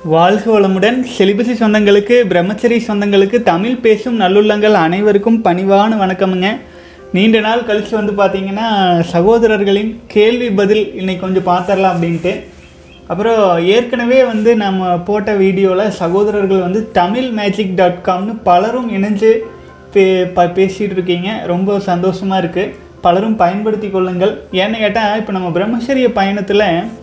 வாழ்க வளமுடன் செலிபசி சொந்தங்களுக்கு பிரம்மச்சரி சொந்தங்களுக்கு தமிழ் பேசும் நல்லுள்ளங்கள் அனைவருக்கும் பணிவான வணக்கமுங்க நீண்ட நாள் கழித்து வந்து பார்த்தீங்கன்னா சகோதரர்களின் கேள்வி பதில் இன்னைக்கு கொஞ்சம் பார்த்துடலாம் அப்படின்ட்டு அப்புறம் ஏற்கனவே வந்து நம்ம போட்ட வீடியோவில் சகோதரர்கள் வந்து தமிழ் மேஜிக் டாட் காம்னு பலரும் இணைஞ்சு பே ப பேசிகிட்டு இருக்கீங்க ரொம்ப சந்தோஷமாக இருக்குது பலரும் பயன்படுத்தி கொள்ளுங்கள் ஏன்னு கேட்டால் இப்போ நம்ம பிரம்மச்சரிய பயணத்தில்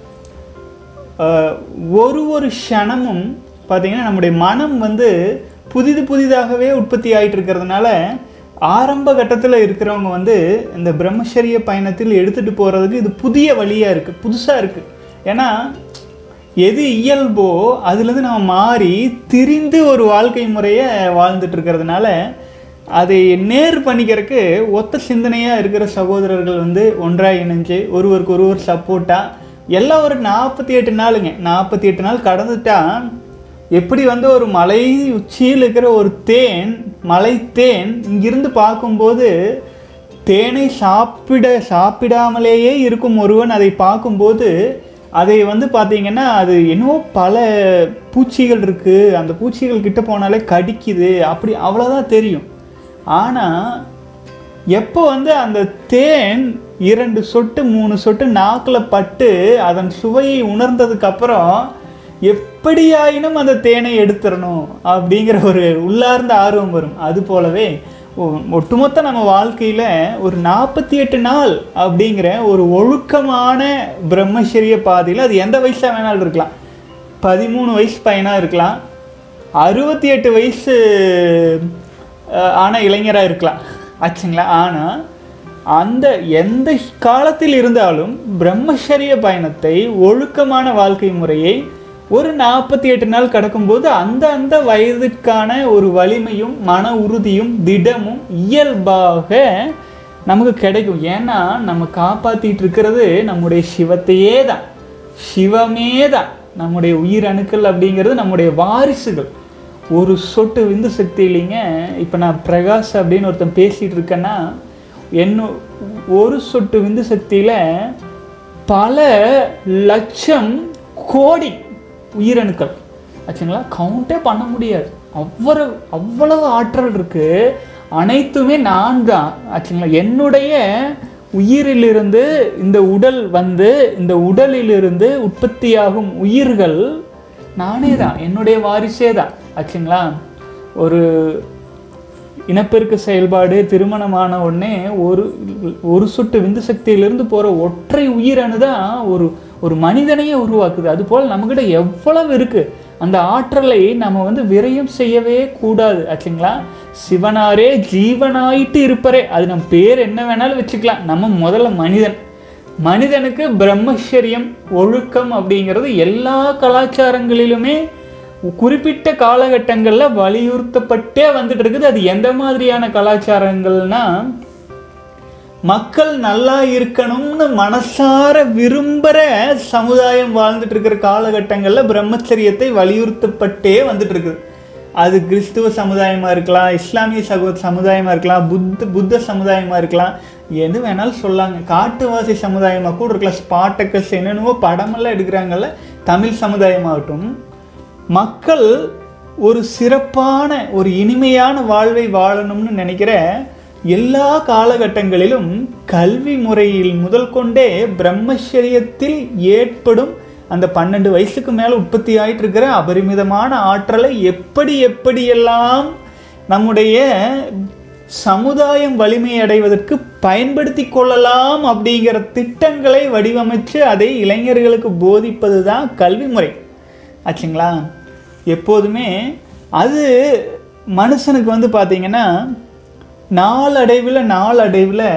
ஆஹ், ஒரு ஒரு க்ஷணமும் பார்த்தீங்கன்னா நம்முடைய மனம் வந்து புதிது புதிதாகவே உற்பத்தி ஆகிட்டு இருக்கிறதுனால ஆரம்ப கட்டத்தில் இருக்கிறவங்க வந்து இந்த பிரம்மச்சரிய பயணத்தில் எடுத்துகிட்டு போகிறதுக்கு இது புதிய வழியாக இருக்குது புதுசாக இருக்குது ஏன்னா எது இயல்போ அதுலேருந்து நம்ம மாறி திரிந்து ஒரு வாழ்க்கை முறையை வாழ்ந்துட்டு இருக்கிறதுனால அதை நேர் பண்ணிக்கிறதுக்கு ஒத்த சிந்தனையாக இருக்கிற சகோதரர்கள் வந்து ஒன்றாக இணைஞ்சு ஒருவருக்கு ஒருவர் சப்போர்ட்டாக எல்லாம் ஒரு நாற்பத்தி எட்டு நாளுங்க நாற்பத்தி எட்டு நாள் கடந்துட்டா எப்படி வந்து ஒரு மலை உச்சியில் இருக்கிற ஒரு தேன் மலை தேன் இங்கிருந்து பார்க்கும்போது தேனை சாப்பிட சாப்பிடாமலேயே இருக்கும் ஒருவன் அதை பார்க்கும்போது அதை வந்து பார்த்தீங்கன்னா அது என்னவோ பல பூச்சிகள் இருக்குது அந்த பூச்சிகள் கிட்ட போனாலே கடிக்குது அப்படி அவ்வளோதான் தெரியும் ஆனால் எப்போ வந்து அந்த தேன் இரண்டு சொட்டு மூணு சொட்டு நாக்கில் பட்டு அதன் சுவையை உணர்ந்ததுக்கு அப்புறம் எப்படியாயினும் அந்த தேனை எடுத்துடணும் அப்படிங்கிற ஒரு உள்ளார்ந்த ஆர்வம் வரும் அது போலவே ஒ- ஒட்டுமொத்த நம்ம வாழ்க்கையில் ஒரு நாற்பத்தி எட்டு நாள் அப்படிங்கிற ஒரு ஒழுக்கமான பிரம்மச்சரிய பாதையில் அது எந்த வயசாக வேணாலும் இருக்கலாம் பதிமூணு வயசு பையனாக இருக்கலாம் அறுபத்தி எட்டு வயசு அஹ், ஆன இளைஞராக இருக்கலாம் ஆச்சுங்களா ஆனால் அந்த எந்த காலத்தில் இருந்தாலும் பிரம்மச்சரிய பயணத்தை ஒழுக்கமான வாழ்க்கை முறையை ஒரு நாற்பத்தி எட்டு நாள் கடக்கும்போது அந்த அந்த வயதிற்கான ஒரு வலிமையும் மன உறுதியும் திடமும் இயல்பாக நமக்கு கிடைக்கும் ஏன்னா நம்ம காப்பாற்றிட்டு இருக்கிறது நம்முடைய சிவத்தையே தான் சிவமே தான் நம்முடைய உயிர் அணுக்கள் அப்படிங்கிறது நம்முடைய வாரிசுகள் ஒரு சொட்டு விந்து சக்தி இல்லைங்க இப்போ நான் பிரகாஷ் அப்படின்னு ஒருத்தன் பேசிகிட்டு இருக்கேன்னா என்ன ஒரு சொட்டு விந்து சக்தியில் பல லட்சம் கோடி உயிரணுக்கள் ஆச்சுங்களா கவுண்டே பண்ண முடியாது அவ்வளவு அவ்வளவு ஆற்றல் இருக்கு அனைத்துமே நான் தான் ஆச்சுங்களா என்னுடைய உயிரிலிருந்து இந்த உடல் வந்து இந்த உடலிலிருந்து உற்பத்தியாகும் உயிர்கள் நானே தான் என்னுடைய வாரிசே தான் ஆச்சுங்களா ஒரு இனப்பெருக்க செயல்பாடு திருமணமான உடனே ஒரு ஒரு சொட்டு விந்து சக்தியிலிருந்து போகிற ஒற்றை உயிரணு தான் ஒரு ஒரு மனிதனையே உருவாக்குது அதுபோல் நம்மக்கிட்ட எவ்வளவு இருக்குது அந்த ஆற்றலை நம்ம வந்து விரயம் செய்யவே கூடாது ஆச்சுங்களா சிவனாரே ஜீவனாயிட்டு இருப்பரே அது நம்ம பேர் என்ன வேணாலும் வச்சுக்கலாம் நம்ம முதல்ல மனிதன் மனிதனுக்கு பிரம்மச்சரியம் ஒழுக்கம் அப்படிங்கிறது எல்லா கலாச்சாரங்களிலுமே குறிப்பிட்ட காலகட்டங்களில் வலியுறுத்தப்பட்டே வந்துட்டு இருக்குது அது எந்த மாதிரியான கலாச்சாரங்கள்னா மக்கள் நல்லா இருக்கணும்னு மனசார விரும்புகிற சமுதாயம் வாழ்ந்துட்டு இருக்கிற காலகட்டங்களில் பிரம்மச்சரியத்தை வலியுறுத்தப்பட்டே வந்துட்டு இருக்குது அது கிறிஸ்துவ சமுதாயமாக இருக்கலாம் இஸ்லாமிய சகோ சமுதாயமாக இருக்கலாம் புத்த புத்த சமுதாயமாக இருக்கலாம் எது வேணாலும் சொல்லாங்க காட்டுவாசி சமுதாயமாக கூட இருக்கலாம் ஸ்பாட்டக்கஸ் என்னென்னவோ படமெல்லாம் எடுக்கிறாங்கல்ல தமிழ் சமுதாயமாகட்டும் மக்கள் ஒரு சிறப்பான ஒரு இனிமையான வாழ்வை வாழணும்னு நினைக்கிற எல்லா காலகட்டங்களிலும் கல்வி முறையில் முதல் கொண்டே பிரம்மச்சரியத்தில் ஏற்படும் அந்த பன்னெண்டு வயசுக்கு மேலே உற்பத்தி ஆயிட்டு இருக்கிற அபரிமிதமான ஆற்றலை எப்படி எப்படியெல்லாம் நம்முடைய சமுதாயம் வலிமை அடைவதற்கு பயன்படுத்தி கொள்ளலாம் அப்படிங்கிற திட்டங்களை வடிவமைச்சு அதை இளைஞர்களுக்கு போதிப்பது தான் கல்வி முறை ஆச்சுங்களா எப்போதுமே அது மனுஷனுக்கு வந்து பார்த்தீங்கன்னா நாளடைவில் நாளடைவில்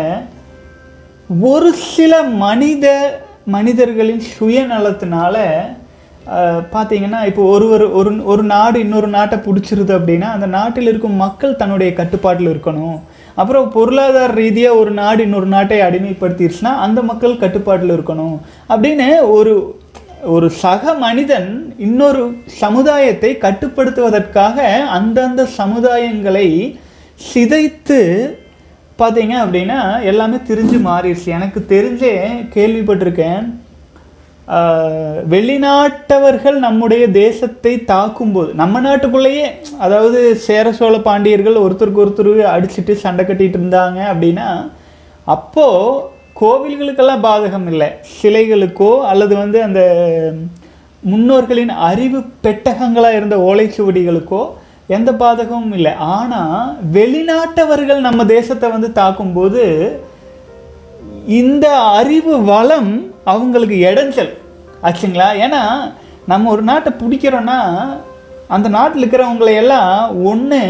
ஒரு சில மனித மனிதர்களின் சுயநலத்தினால அஹ், பார்த்தீங்கன்னா இப்போ ஒருவர் ஒரு ஒரு நாடு இன்னொரு நாட்டை பிடிச்சிருது அப்படின்னா அந்த நாட்டில் இருக்கும் மக்கள் தன்னுடைய கட்டுப்பாட்டில் இருக்கணும் அப்புறம் பொருளாதார ரீதியாக ஒரு நாடு இன்னொரு நாட்டை அடிமைப்படுத்திடுச்சுன்னா அந்த மக்கள் கட்டுப்பாட்டில் இருக்கணும் அப்படின்னு ஒரு ஒரு சக மனிதன் இன்னொரு சமுதாயத்தை கட்டுப்படுத்துவதற்காக அந்தந்த சமுதாயங்களை சிதைத்து பார்த்தீங்க அப்படின்னா எல்லாமே திரிஞ்சு மாறிடுச்சு எனக்கு தெரிஞ்சே கேள்விப்பட்டிருக்கேன் ஆஹ், வெளிநாட்டவர்கள் நம்முடைய தேசத்தை தாக்கும்போது நம்ம நாட்டுக்குள்ளேயே அதாவது சேர சோழ பாண்டியர்கள் ஒருத்தருக்கு ஒருத்தர் அடிச்சிட்டு சண்டை கட்டிட்டு இருந்தாங்க அப்படின்னா அப்போ கோவில்களுக்கெல்லாம் பாதகம் இல்லை சிலைகளுக்கோ அல்லது வந்து அந்த முன்னோர்களின் அறிவு பெட்டகங்களாக இருந்த ஓலைச்சுவடிகளுக்கோ எந்த பாதகமும் இல்லை ஆனால் வெளிநாட்டவர்கள் நம்ம தேசத்தை வந்து தாக்கும்போது இந்த அறிவு வளம் அவங்களுக்கு இடைஞ்சல் ஆச்சுங்களா ஏன்னா நம்ம ஒரு நாட்டை பிடிக்கிறோன்னா அந்த நாட்டில் இருக்கிறவங்களை எல்லாம் ஒன்று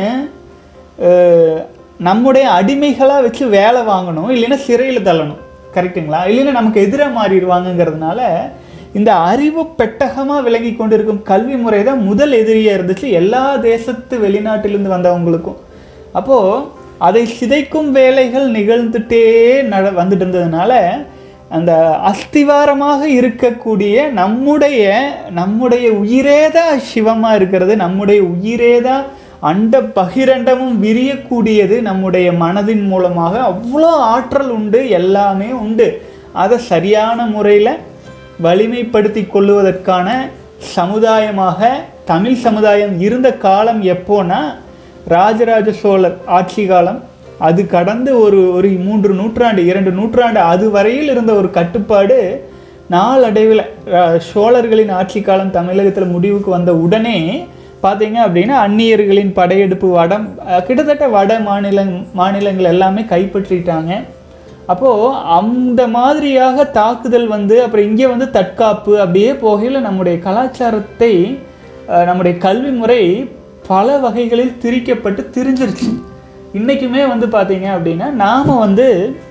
நம்முடைய அடிமைகளாக வச்சு வேலை வாங்கணும் இல்லைன்னா சிறையில் தள்ளணும் கரெக்ட்டுங்களா இல்லைன்னா நமக்கு எதிராக மாறிடுவாங்கங்கிறதுனால இந்த அறிவு பெட்டகமாக விளங்கி கொண்டிருக்கும் கல்வி முறை தான் முதல் எதிரியாக இருந்துச்சு எல்லா தேசத்து வெளிநாட்டிலிருந்து வந்தவங்களுக்கும் அப்போது அதை சிதைக்கும் வேலைகள் நிகழ்ந்துட்டே நட வந்துட்டு இருந்ததுனால அந்த அஸ்திவாரமாக இருக்கக்கூடிய நம்முடைய நம்முடைய உயிரே தான் சிவமாக இருக்கிறது நம்முடைய உயிரே தான் அண்ட பகிரண்டமும் விரியக்கூடியது நம்முடைய மனதின் மூலமாக அவ்வளோ ஆற்றல் உண்டு எல்லாமே உண்டு அதை சரியான முறையில் வலிமைப்படுத்தி கொள்ளுவதற்கான சமுதாயமாக தமிழ் சமுதாயம் இருந்த காலம் எப்போனா ராஜராஜ சோழர் ஆட்சி காலம் அது கடந்து ஒரு ஒரு மூன்று நூற்றாண்டு இரண்டு நூற்றாண்டு அது வரையில் இருந்த ஒரு கட்டுப்பாடு நாளடைவில் அஹ், சோழர்களின் ஆட்சி காலம் தமிழகத்தில் முடிவுக்கு வந்த உடனே பார்த்தீங்க அப்படின்னா அந்நியர்களின் படையெடுப்பு வட அஹ், கிட்டத்தட்ட வட மாநில மாநிலங்கள் எல்லாமே கைப்பற்றிட்டாங்க அப்போது அந்த மாதிரியாக தாக்குதல் வந்து அப்புறம் இங்கே வந்து தற்காப்பு அப்படியே போகையில் நம்முடைய கலாச்சாரத்தை அஹ், நம்முடைய கல்வி முறை பல வகைகளில் திரிக்கப்பட்டு திரிஞ்சிருச்சு இன்றைக்குமே வந்து பார்த்தீங்க அப்படின்னா நாம் வந்து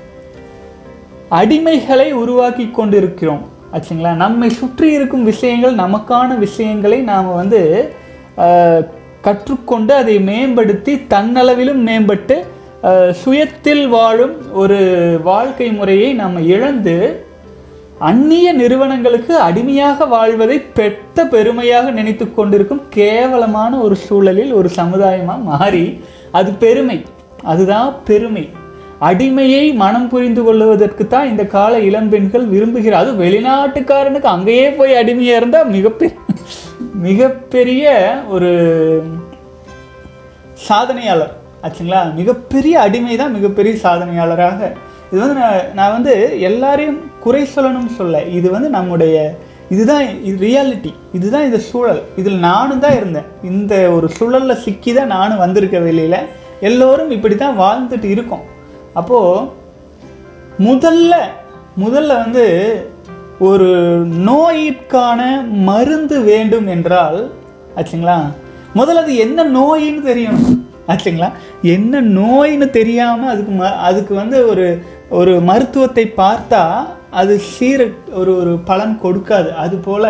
அடிமைகளை உருவாக்கி கொண்டிருக்கிறோம் ஆச்சுங்களா நம்மை சுற்றி இருக்கும் விஷயங்கள் நமக்கான விஷயங்களை நாம் வந்து ஆஹ், கற்றுக்கொண்டு அதை மேம்படுத்தி தன்னளவிலும் மேம்பட்டு ஆஹ், சுயத்தில் வாழும் ஒரு வாழ்க்கை முறையை நாம் இழந்து அந்நிய நிறுவனங்களுக்கு அடிமையாக வாழ்வதை பெத்த பெருமையாக நினைத்து கொண்டிருக்கும் கேவலமான ஒரு சூழலில் ஒரு சமுதாயமாக மாறி அது பெருமை அதுதான் பெருமை அடிமையை மனம் புரிந்து கொள்வதற்கு தான் இந்த கால இளம்பெண்கள் விரும்புகிறார் அது வெளிநாட்டுக்காரனுக்கு அங்கேயே போய் அடிமையாக இருந்தால் மிகப்பெரிய மிகப்பெரிய ஒரு சாதனையாளர் ஆச்சுங்களா மிகப்பெரிய அடிமை தான் மிகப்பெரிய சாதனையாளராக இது வந்து நான் நான் வந்து எல்லாரையும் குறை சொல்லணும்னு சொல்ல இது வந்து நம்முடைய இதுதான் இது ரியாலிட்டி இதுதான் இந்த சூழல் இதில் நானும் தான் இருந்தேன் இந்த ஒரு சூழலில் சிக்கி தான் நானும் வந்திருக்க வெளியில் எல்லோரும் இப்படி தான் வாழ்ந்துட்டு இருக்கோம் அப்போது முதல்ல முதல்ல வந்து ஒரு நோயிற்கான மருந்து வேண்டும் என்றால் ஆச்சுங்களா முதல்ல அது என்ன நோயின்னு தெரியணும் ஆச்சுங்களா என்ன நோயின்னு தெரியாமல் அதுக்கு ம அதுக்கு வந்து ஒரு ஒரு மருத்துவத்தை பார்த்தா அது சீர ஒரு ஒரு பலன் கொடுக்காது அதுபோல்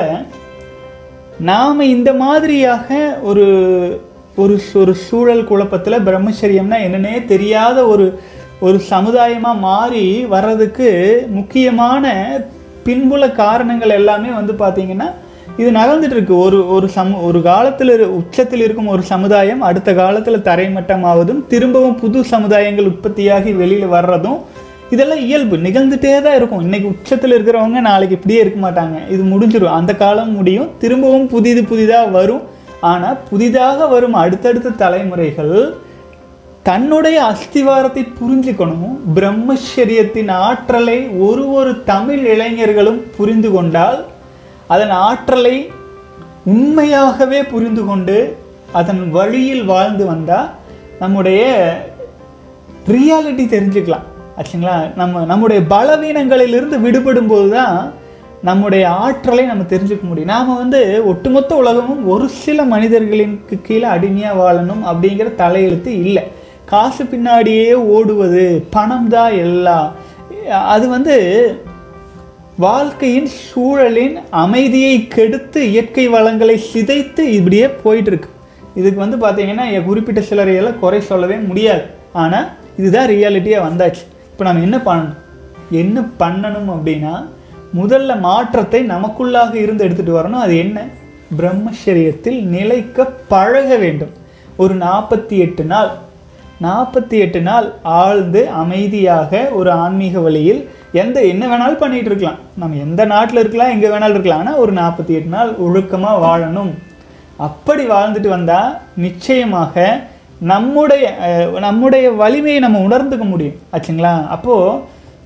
நாம் இந்த மாதிரியாக ஒரு ஒரு சு- ஒரு சூழல் குழப்பத்தில் பிரம்மச்சரியம்னா என்னன்னே தெரியாத ஒரு ஒரு சமுதாயமாக மாறி வர்றதுக்கு முக்கியமான பின்புல காரணங்கள் எல்லாமே வந்து பார்த்திங்கன்னா இது நகர்ந்துட்டு இருக்கு ஒரு ஒரு சமு ஒரு காலத்தில் உச்சத்தில் இருக்கும் ஒரு சமுதாயம் அடுத்த காலத்தில் தரைமட்டமாவதும் திரும்பவும் புது சமுதாயங்கள் உற்பத்தியாகி வெளியில் வர்றதும் இதெல்லாம் இயல்பு நிகழ்ந்துட்டே தான் இருக்கும் இன்னைக்கு உச்சத்தில் இருக்கிறவங்க நாளைக்கு இப்படியே இருக்க மாட்டாங்க இது முடிஞ்சிடும் அந்த காலம் முடியும் திரும்பவும் புதிது புதிதாக வரும் ஆனால் புதிதாக வரும் அடுத்தடுத்த தலைமுறைகள் தன்னுடைய அஸ்திவாரத்தை புரிஞ்சுக்கணும் பிரம்மச்சரியத்தின் ஆற்றலை ஒரு ஒரு தமிழ் இளைஞர்களும் புரிந்து கொண்டால் அதன் ஆற்றலை உண்மையாகவே புரிந்து கொண்டு அதன் வழியில் வாழ்ந்து வந்தால் நம்முடைய ரியாலிட்டி தெரிஞ்சுக்கலாம் ஆச்சுங்களா நம்ம நம்முடைய பலவீனங்களிலிருந்து விடுபடும் போது தான் நம்முடைய ஆற்றலை நம்ம தெரிஞ்சுக்க முடியும் நாம் வந்து ஒட்டுமொத்த உலகமும் ஒரு சில மனிதர்களின்க்கு கீழே அடிமையாக வாழணும் அப்படிங்கிற தலையெழுத்து இல்லை காசு பின்னாடியே ஓடுவது பணம் தான் எல்லாம் அது வந்து வாழ்க்கையின் சூழலின் அமைதியை கெடுத்து இயற்கை வளங்களை சிதைத்து இப்படியே போயிட்டு இருக்கு இதுக்கு வந்து பார்த்தீங்கன்னா என் குறிப்பிட்ட சிலரையெல்லாம் குறை சொல்லவே முடியாது ஆனால் இதுதான் ரியாலிட்டியாக வந்தாச்சு இப்போ நம்ம என்ன பண்ணணும் என்ன பண்ணணும் அப்படின்னா முதல்ல மாற்றத்தை நமக்குள்ளாக இருந்து எடுத்துகிட்டு வரணும் அது என்ன பிரம்மச்சரியத்தில் நிலைக்க பழக வேண்டும் ஒரு நாற்பத்தி எட்டு நாள் நாற்பத்தி எட்டு நாள் ஆழ்ந்து அமைதியாக ஒரு ஆன்மீக வழியில் எந்த என்ன வேணாலும் பண்ணிட்டு இருக்கலாம் நம்ம எந்த நாட்டில் இருக்கலாம் எங்கே வேணாலும் இருக்கலாம் ஆனால் ஒரு நாற்பத்தி எட்டு நாள் ஒழுக்கமாக வாழணும் அப்படி வாழ்ந்துட்டு வந்தால் நிச்சயமாக நம்முடைய அஹ், நம்முடைய வலிமையை நம்ம உணர்ந்துக்க முடியும் ஆச்சுங்களா அப்போது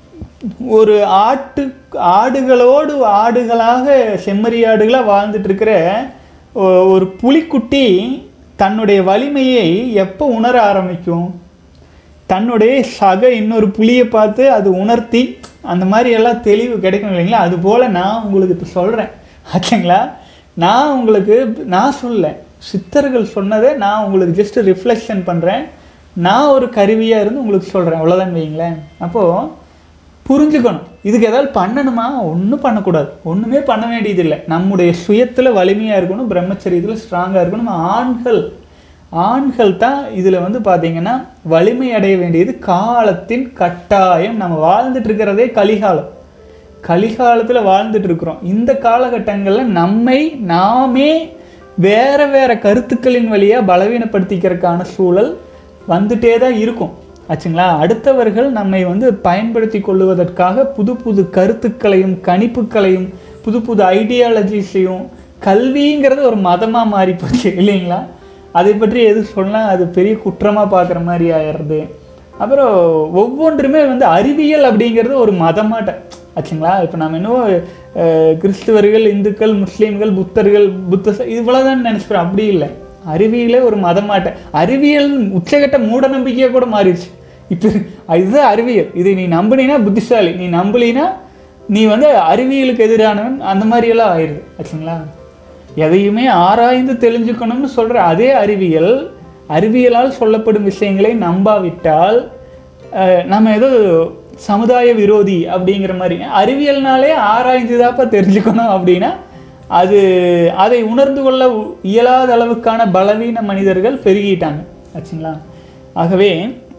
ஒரு ஆட்டு ஆடுகளோடு ஆடுகளாக செம்மறி ஆடுகளாக வாழ்ந்துட்டு இருக்கிற ஒ- ஒரு புலிக்குட்டி தன்னுடைய வலிமையை எப்போ உணர ஆரம்பிக்கும் தன்னுடைய சக இன்னொரு புலியை பார்த்து அது உணர்த்தி அந்த மாதிரி எல்லாம் தெளிவு கிடைக்கும் இல்லைங்களா அது போல் நான் உங்களுக்கு இப்போ சொல்கிறேன் ஆச்சுங்களா நான் உங்களுக்கு நான் சொல்ல சித்தர்கள் சொன்னதை நான் உங்களுக்கு ஜஸ்ட் ரிஃப்ளெக்ஷன் பண்ணுறேன் நான் ஒரு கருவியாக இருந்து உங்களுக்கு சொல்கிறேன் அவ்வளோதான் வைங்களேன் அப்போது புரிஞ்சுக்கணும் இதுக்கு ஏதாவது பண்ணணுமா ஒன்றும் பண்ணக்கூடாது ஒன்றுமே பண்ண வேண்டியதில்லை நம்முடைய சுயத்தில் வலிமையாக இருக்கணும் பிரம்மச்சரியத்தில் ஸ்ட்ராங்காக இருக்கணும் ஆண்கள் ஆண்கள் தான் இதில் வந்து பார்த்தீங்கன்னா வலிமை அடைய வேண்டியது காலத்தின் கட்டாயம் நம்ம வாழ்ந்துட்டு இருக்கிறதே கலிகாலம் கலிகாலத்தில் வாழ்ந்துட்டு இருக்கிறோம் இந்த காலகட்டங்களில் நம்மை நாமே வேற வேற கருத்துக்களின் வழியாக பலவீனப்படுத்திக்கிறதுக்கான சூழல் வந்துட்டே தான் இருக்கும் ஆச்சுங்களா அடுத்தவர்கள் நம்மை வந்து பயன்படுத்தி கொள்ளுவதற்காக புது புது கருத்துக்களையும் கணிப்புகளையும் புது புது ஐடியாலஜிஸையும் கல்விங்கிறது ஒரு மதமாக மாறி போச்சு இல்லைங்களா அதை பற்றி எது சொன்னால் அது பெரிய குற்றமாக பார்க்குற மாதிரி ஆயிடுறது அப்புறம் ஒவ்வொன்றுமே வந்து அறிவியல் அப்படிங்கிறது ஒரு மதமாட்ட ஆச்சுங்களா இப்போ நம்ம இன்னும் அஹ், கிறிஸ்துவர்கள் இந்துக்கள் முஸ்லீம்கள் புத்தர்கள் புத்த ச- இவ்வளோதான் நினச்சிக்கிறோம் அப்படி இல்லை அறிவியலே ஒரு மதமாட்ட அறிவியல் உச்சகட்ட மூட நம்பிக்கையை கூட மாறிடுச்சு இப்போ இதுதான் அறிவியல் இதை நீ நம்பினீன்னா புத்திசாலி நீ நம்பலினா நீ வந்து அறிவியலுக்கு எதிரானவன் அந்த மாதிரியெல்லாம் ஆயிடுது ஆச்சுங்களா எதையுமே ஆராய்ந்து தெரிஞ்சுக்கணும்னு சொல்கிற அதே அறிவியல் அறிவியலால் சொல்லப்படும் விஷயங்களை நம்பாவிட்டால் அஹ், நம்ம ஏதோ சமுதாய விரோதி அப்படிங்கிற மாதிரி அறிவியல்னாலே ஆராய்ந்து தாப்பா தெரிஞ்சுக்கணும் அப்படின்னா அது அதை உணர்ந்து கொள்ள இயலாத அளவுக்கான பலவீன மனிதர்கள் பெருகிட்டாங்க ஆச்சுங்களா ஆகவே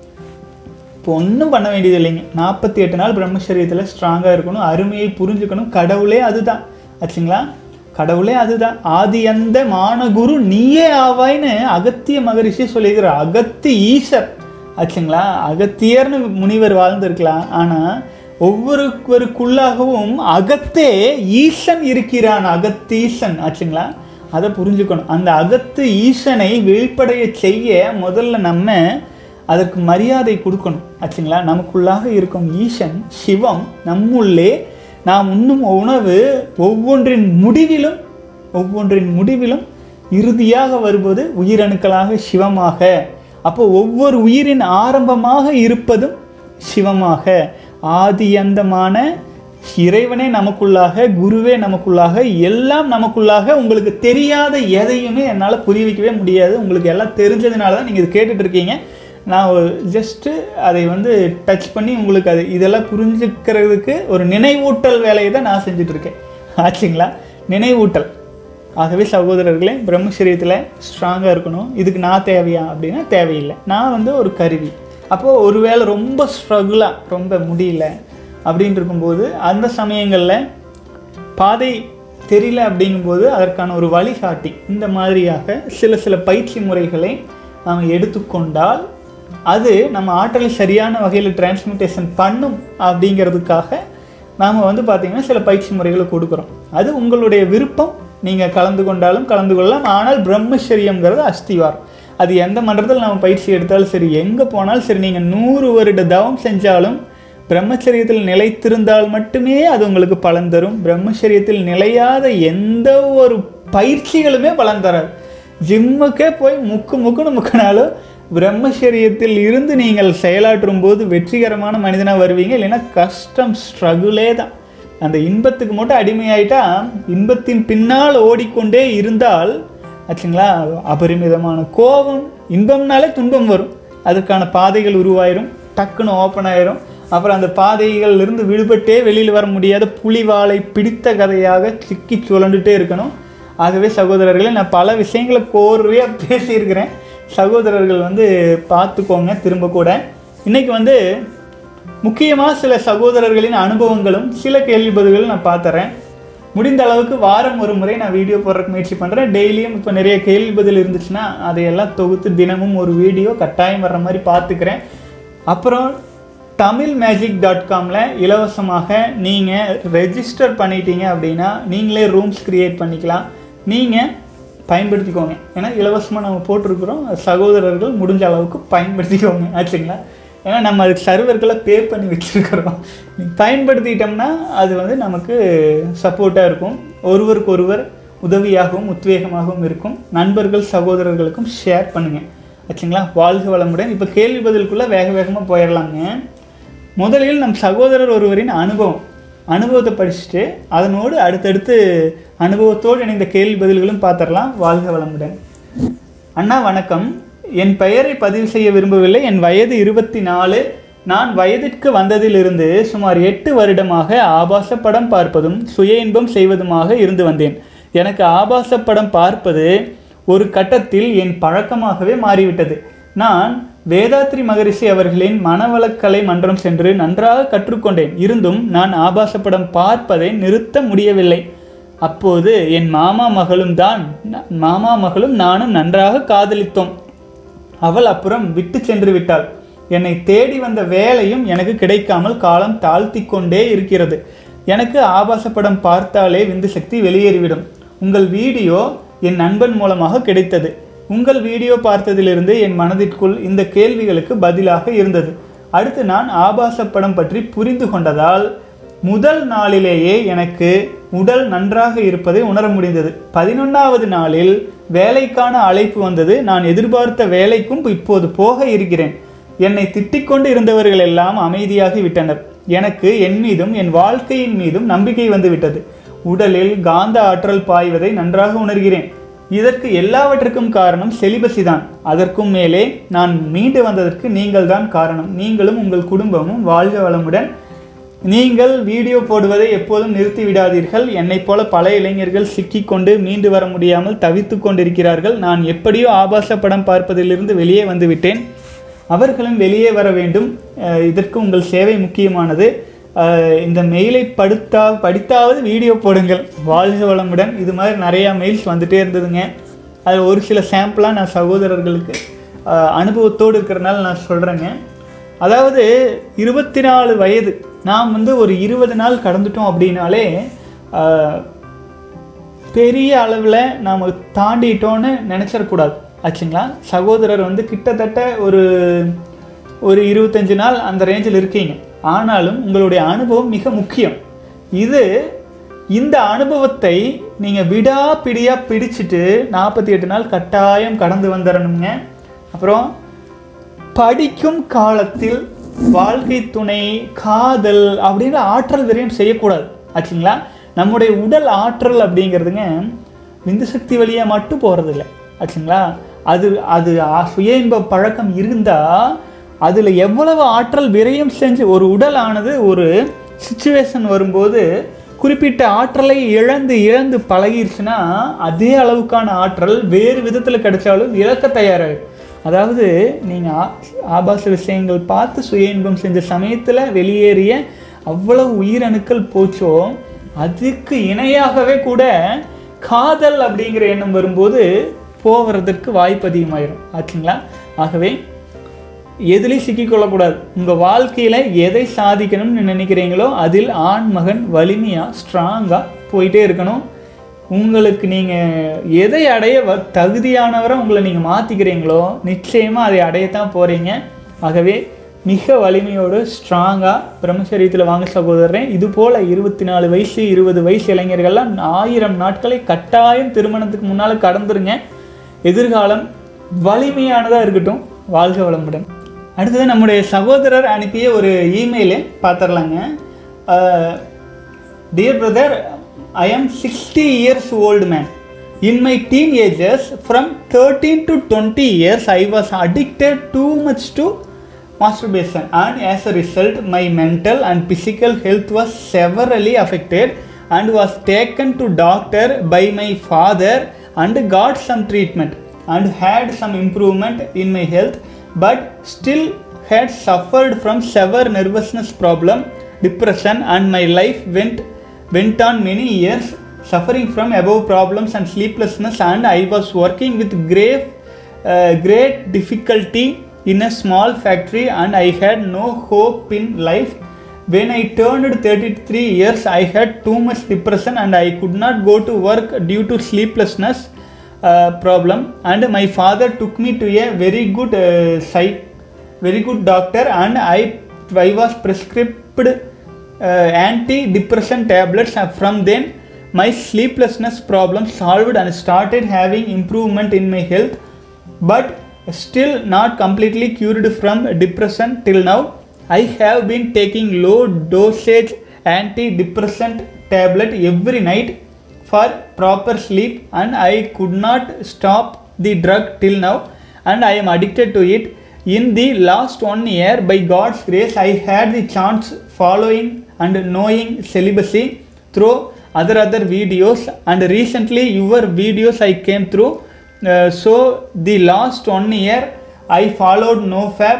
இப்போ ஒன்றும் பண்ண வேண்டியது இல்லைங்க நாற்பத்தி எட்டு நாள் பிரம்மச்சரியத்தில் ஸ்ட்ராங்காக இருக்கணும் அருமையை புரிஞ்சுக்கணும் கடவுளே அதுதான் ஆச்சுங்களா கடவுளே அதுதான் ஆதி அந்த மானகுரு நீயே ஆவாய்ன்னு அகத்திய மகரிஷி சொல்லியிருக்கிறார் அகத்தி ஈசர் ஆச்சுங்களா அகத்தியர்னு முனிவர் வாழ்ந்திருக்கலாம் ஆனால் ஒவ்வொருவருக்குள்ளாகவும் அகத்தே ஈசன் இருக்கிறான் அகத்தீசன் ஆச்சுங்களா அதை புரிஞ்சுக்கணும் அந்த அகத்து ஈசனை வெளிப்படைய செய்ய முதல்ல நம்ம அதற்கு மரியாதை கொடுக்கணும் ஆச்சுங்களா நமக்குள்ளாக இருக்கும் ஈசன் சிவம் நம்முள்ளே நாம் உண்ணும் உணவு ஒவ்வொன்றின் முடிவிலும் ஒவ்வொன்றின் முடிவிலும் இறுதியாக வருவது உயிரணுக்களாக சிவமாக அப்போ ஒவ்வொரு உயிரின் ஆரம்பமாக இருப்பதும் சிவமாக ஆதி அந்தமான இறைவனே நமக்குள்ளாக குருவே நமக்குள்ளாக எல்லாம் நமக்குள்ளாக உங்களுக்கு தெரியாத எதையுமே என்னால் புரிய வைக்கவே முடியாது உங்களுக்கு எல்லாம் தெரிஞ்சதுனால தான் நீங்கள் இது கேட்டுட்டு இருக்கீங்க நான் ஜஸ்ட்டு அதை வந்து டச் பண்ணி உங்களுக்கு அது இதெல்லாம் புரிஞ்சுக்கிறதுக்கு ஒரு நினைவூட்டல் வேலையை தான் நான் செஞ்சுட்டு இருக்கேன் ஆச்சுங்களா நினைவூட்டல் ஆகவே சகோதரர்களே பிரம்மச்சரியத்தில் ஸ்ட்ராங்காக இருக்கணும் இதுக்கு நான் தேவையா அப்படின்னா தேவையில்லை நான் வந்து ஒரு கருவி அப்போது ஒருவேளை ரொம்ப ஸ்ட்ரகுளாக ரொம்ப முடியல அப்படின்னு இருக்கும்போது அந்த சமயங்களில் பாதை தெரியல அப்படிங்கும்போது அதற்கான ஒரு வழிகாட்டி இந்த மாதிரியாக சில சில பயிற்சி முறைகளை நாம் எடுத்துக்கொண்டால் அது நம்ம ஆற்றலை சரியான வகையில் டிரான்ஸ்மிட்டேஷன் பண்ணும் அப்படிங்கிறதுக்காக நாம் வந்து பார்த்திங்கன்னா சில பயிற்சி முறைகளை கொடுக்குறோம் அது உங்களுடைய விருப்பம் நீங்கள் கலந்து கொண்டாலும் கலந்து கொள்ளலாம் ஆனால் பிரம்மச்சரியம்ங்கிறது அஸ்திவாரம் அது எந்த மன்றத்தில் நம்ம பயிற்சி எடுத்தாலும் சரி எங்கே போனாலும் சரி நீங்கள் நூறு வருட தவம் செஞ்சாலும் பிரம்மச்சரியத்தில் நிலைத்திருந்தால் மட்டுமே அது உங்களுக்கு பலன் தரும் பிரம்மச்சரியத்தில் நிலையாத எந்த ஒரு பயிற்சிகளுமே பலன் தராது ஜிம்முக்கே போய் முக்கு முக்குன்னு முக்கினாலும் பிரம்மச்சரியத்தில் இருந்து நீங்கள் செயலாற்றும் போது வெற்றிகரமான மனிதனாக வருவீங்க இல்லைன்னா கஷ்டம் ஸ்ட்ரகுளே தான் அந்த இன்பத்துக்கு மட்டும் அடிமையாயிட்டா இன்பத்தின் பின்னால் ஓடிக்கொண்டே இருந்தால் ஆச்சுங்களா அபரிமிதமான கோபம் இன்பம்னாலே துன்பம் வரும் அதுக்கான பாதைகள் உருவாயிரும் டக்குன்னு ஓப்பன் ஆயிரும் அப்புறம் அந்த பாதைகள் இருந்து விடுபட்டே வெளியில் வர முடியாத புலிவாலை பிடித்த கதையாக சிக்கி சுழண்டுட்டே இருக்கணும் ஆகவே சகோதரர்களே நான் பல விஷயங்களை கோர்வையாக பேசியிருக்கிறேன் சகோதரர்கள் வந்து பார்த்துக்கோங்க திரும்ப கூட இன்னைக்கு வந்து முக்கியமாக சில சகோதரர்களின் அனுபவங்களும் சில கேள்வி பதில்களும் நான் பார்த்துறேன் முடிந்த அளவுக்கு வாரம் ஒரு முறை நான் வீடியோ போடுறதுக்கு முயற்சி பண்ணுறேன் டெய்லியும் இப்போ நிறைய கேள்வி பதில் இருந்துச்சுன்னா அதையெல்லாம் தொகுத்து தினமும் ஒரு வீடியோ கட்டாயம் வர்ற மாதிரி பார்த்துக்கிறேன் அப்புறம் தமிழ் மேஜிக் டாட் காமில் இலவசமாக நீங்கள் ரெஜிஸ்டர் பண்ணிட்டீங்க அப்படின்னா நீங்களே ரூம்ஸ் க்ரியேட் பண்ணிக்கலாம் நீங்கள் பயன்படுத்திக்கோங்க ஏன்னா இலவசமாக நம்ம போட்டிருக்கிறோம் சகோதரர்கள் முடிஞ்ச அளவுக்கு பயன்படுத்திக்கோங்க ஆச்சுங்களா ஏன்னா நம்ம அதுக்கு சர்வர்களை பே பண்ணி வச்சுருக்கிறோம் பயன்படுத்திட்டோம்னா அது வந்து நமக்கு சப்போர்ட்டாக இருக்கும் ஒருவருக்கு ஒருவர் உதவியாகவும் உத்வேகமாகவும் இருக்கும் நண்பர்கள் சகோதரர்களுக்கும் ஷேர் பண்ணுங்கள் ஆச்சுங்களா வாழ்க வளமுடன் இப்போ கேள்வி பதிலுக்குள்ளே வேக வேகமாக போயிடலாங்க முதலில் நம் சகோதரர் ஒருவரின் அனுபவம் அனுபவத்தை படிச்சுட்டு அதனோடு அடுத்தடுத்து அனுபவத்தோடு இணைந்த கேள்வி பதில்களும் பார்த்துடலாம் வாழ்க வளமுடன் அண்ணா வணக்கம் என் பெயரை பதிவு செய்ய விரும்பவில்லை என் வயது இருபத்தி நாலு நான் வயதிற்கு வந்ததிலிருந்து சுமார் எட்டு வருடமாக ஆபாச படம் பார்ப்பதும் சுய இன்பம் செய்வதுமாக இருந்து வந்தேன் எனக்கு ஆபாச படம் பார்ப்பது ஒரு கட்டத்தில் என் பழக்கமாகவே மாறிவிட்டது நான் வேதாத்ரி மகரிஷி அவர்களின் மனவளக்கலை மன்றம் சென்று நன்றாக கற்றுக்கொண்டேன் இருந்தும் நான் ஆபாச படம் பார்ப்பதை நிறுத்த முடியவில்லை அப்போது என் மாமா மகளும் தான் மாமா மகளும் நானும் நன்றாக காதலித்தோம் அவள் அப்புறம் விட்டு சென்று விட்டாள் என்னை தேடி வந்த வேலையும் எனக்கு கிடைக்காமல் காலம் தாழ்த்தி கொண்டே இருக்கிறது எனக்கு ஆபாச படம் பார்த்தாலே விந்து சக்தி வெளியேறிவிடும் உங்கள் வீடியோ என் நண்பன் மூலமாக கிடைத்தது உங்கள் வீடியோ பார்த்ததிலிருந்து என் மனதிற்குள் இந்த கேள்விகளுக்கு பதிலாக இருந்தது அடுத்து நான் ஆபாச படம் பற்றி புரிந்து கொண்டதால் முதல் நாளிலேயே எனக்கு உடல் நன்றாக இருப்பதை உணர முடிந்தது பதினொன்றாவது நாளில் வேலைக்கான அழைப்பு வந்தது நான் எதிர்பார்த்த வேலைக்கும் இப்போது போக இருக்கிறேன் என்னை திட்டிக்கொண்டு இருந்தவர்கள் எல்லாம் அமைதியாகி விட்டனர் எனக்கு என் மீதும் என் வாழ்க்கையின் மீதும் நம்பிக்கை வந்துவிட்டது உடலில் காந்த ஆற்றல் பாய்வதை நன்றாக உணர்கிறேன் இதற்கு எல்லாவற்றுக்கும் காரணம் செலிபசி தான் அதற்கும் மேலே நான் மீண்டு வந்ததற்கு நீங்கள் தான் காரணம் நீங்களும் உங்கள் குடும்பமும் வாழ்க வளமுடன் நீங்கள் வீடியோ போடுவதை எப்போதும் நிறுத்தி விடாதீர்கள் என்னைப் போல பல இளைஞர்கள் சிக்கிக்கொண்டு மீண்டு வர முடியாமல் தவித்து கொண்டிருக்கிறார்கள் நான் எப்படியோ ஆபாச படம் பார்ப்பதிலிருந்து வெளியே வந்துவிட்டேன் அவர்களும் வெளியே வர வேண்டும் அஹ் இதற்கு உங்கள் சேவை முக்கியமானது அஹ் இந்த மெயிலை படுத்தா படித்தாவது வீடியோ போடுங்கள் வாழ்க வளமுடன் இது மாதிரி நிறையா மெயில்ஸ் வந்துட்டே இருந்ததுங்க அது ஒரு சில சாம்பிளாக நான் சகோதரர்களுக்கு அஹ் அனுபவத்தோடு இருக்கிறனால நான் சொல்கிறேங்க அதாவது இருபத்தி நாலு வயது நாம் வந்து ஒரு இருபது நாள் கடந்துட்டோம் அப்படின்னாலே ஆஹ், பெரிய அளவில் நாம் தாண்டிட்டோன்னு நினச்சிடக்கூடாது ஆச்சுங்களா சகோதரர் வந்து கிட்டத்தட்ட ஒரு ஒரு இருபத்தஞ்சு நாள் அந்த ரேஞ்சில் இருக்கீங்க ஆனாலும் உங்களுடைய அனுபவம் மிக முக்கியம் இது இந்த அனுபவத்தை நீங்கள் விடாப்பிடியாக பிடிச்சிட்டு நாற்பத்தி எட்டு நாள் கட்டாயம் கடந்து வந்துடணுங்க அப்புறம் படிக்கும் காலத்தில் வாழ்க்கை துணை காதல் அப்படிங்கிற ஆற்றல் விரயம் செய்யக்கூடாது ஆச்சுங்களா நம்முடைய உடல் ஆற்றல் அப்படிங்கிறதுங்க விந்து சக்தி வழியாக மட்டும் போகிறதில்ல ஆச்சுங்களா அது அது ஆ- சுய இன்ப பழக்கம் இருந்தால் அதில் எவ்வளவு ஆற்றல் விரயம் செஞ்சு ஒரு உடல் ஆனது ஒரு சுச்சுவேஷன் வரும்போது குறிப்பிட்ட ஆற்றலை இழந்து இழந்து பழகிருச்சுன்னா அதே அளவுக்கான ஆற்றல் வேறு விதத்தில் கிடைச்சாலும் இழக்க தயாராகிடும் அதாவது நீங்கள் ஆபாச விஷயங்கள் பார்த்து சுய இன்பம் செஞ்ச சமயத்தில் வெளியேறிய அவ்வளவு உயிரணுக்கள் போச்சோ அதுக்கு இணையாகவே கூட காதல் அப்படிங்கிற எண்ணம் வரும்போது போகிறதுக்கு வாய்ப்பு அதிகமாயிரும் ஆச்சுங்களா ஆகவே எதுலேயும் சிக்கிக்கொள்ளக்கூடாது உங்கள் வாழ்க்கையில் எதை சாதிக்கணும்னு நினைக்கிறீங்களோ அதில் ஆண் மகன் வலிமையாக ஸ்ட்ராங்காக போயிட்டே இருக்கணும் உங்களுக்கு நீங்கள் எதை அடைய வ தகுதியானவரை உங்களை நீங்கள் மாற்றிக்கிறீங்களோ நிச்சயமாக அதை அடையத்தான் போகிறீங்க ஆகவே மிக வலிமையோடு ஸ்ட்ராங்காக பிரம்மச்சரியத்தில் வாங்க சகோதரன் இது போல் இருபத்தி நாலு வயசு இருபது வயசு இளைஞர்கள்லாம் ஆயிரம் நாட்களை கட்டாயம் திருமணத்துக்கு முன்னால் கடந்துருங்க எதிர்காலம் வலிமையானதாக இருக்கட்டும் வாழ்க வளமுடன் அடுத்தது நம்முடைய சகோதரர் அனுப்பிய ஒரு இமெயிலு பார்த்துடலாங்க dear brother I am sixty years old man in my teen ages from thirteen to twenty years I was addicted too much to masturbation and as a result my mental and physical health was severely affected and was taken to doctor by my father and got some treatment and had some improvement in my health but still had suffered from severe nervousness problem depression and my life went went on many years suffering from above problems and sleeplessness and i was working with grave uh, great difficulty in a small factory and I had no hope in life. When I turned 33 years, I had too much depression and I could not go to work due to sleeplessness uh, problem. And my father took me to a very good uh, psych, very good doctor, and I I was prescribed uh, anti-depression tablets. And From then, my sleeplessness problem solved and started having improvement in my health, but still not completely cured from depression till now. I have been taking low dosage antidepressant tablet every night for proper sleep and I could not stop the drug till now and I am addicted to it. In the last one year, by God's grace, I had the chance following and knowing celibacy through other other videos and recently your videos I came through. Uh, so the last one year I followed NoFab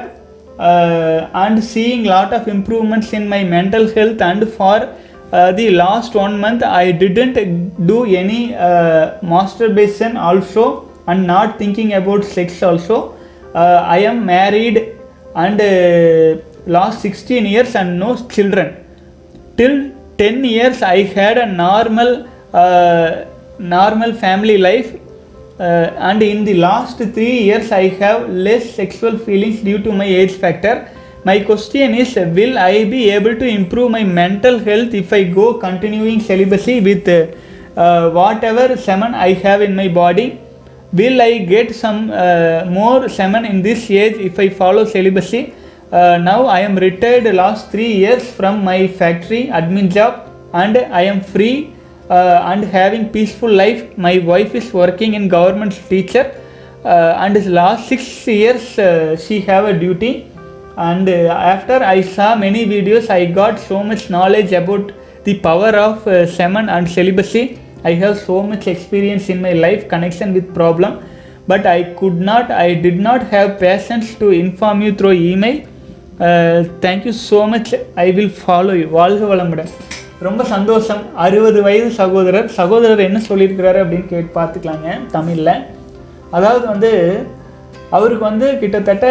uh, and seeing lot of improvements in my mental health and for uh, the last one month i didn't do any uh, masturbation also and not thinking about sex also uh, i am married and uh, last 16 years and no children till 10 years i had a normal uh, normal family life uh, and in the last three years i have less sexual feelings due to my age factor my question is will i be able to improve my mental health if i go continuing celibacy with uh, uh, whatever semen i have in my body will i get some uh, more semen in this age if i follow celibacy uh, now i am retired last 3 years from my factory admin job and i am free uh, and having peaceful life my wife is working in government teacher uh, and last 6 years uh, she have a duty and uh, after i saw many videos i got so much knowledge about the power of uh, semen and celibacy i have so much experience in my life connection with problem but i could not i did not have patience to inform you through email uh, thank you so much i will follow you வாழ்க வளமுடன் ரொம்ப சந்தோஷம் அறுபது வயது சகோதரர் சகோதரர் என்ன சொல்லியிருக்கிறாரு அப்படின்னு கேட்டு பார்த்துக்கலாங்க தமிழில் அதாவது வந்து அவருக்கு வந்து கிட்டத்தட்ட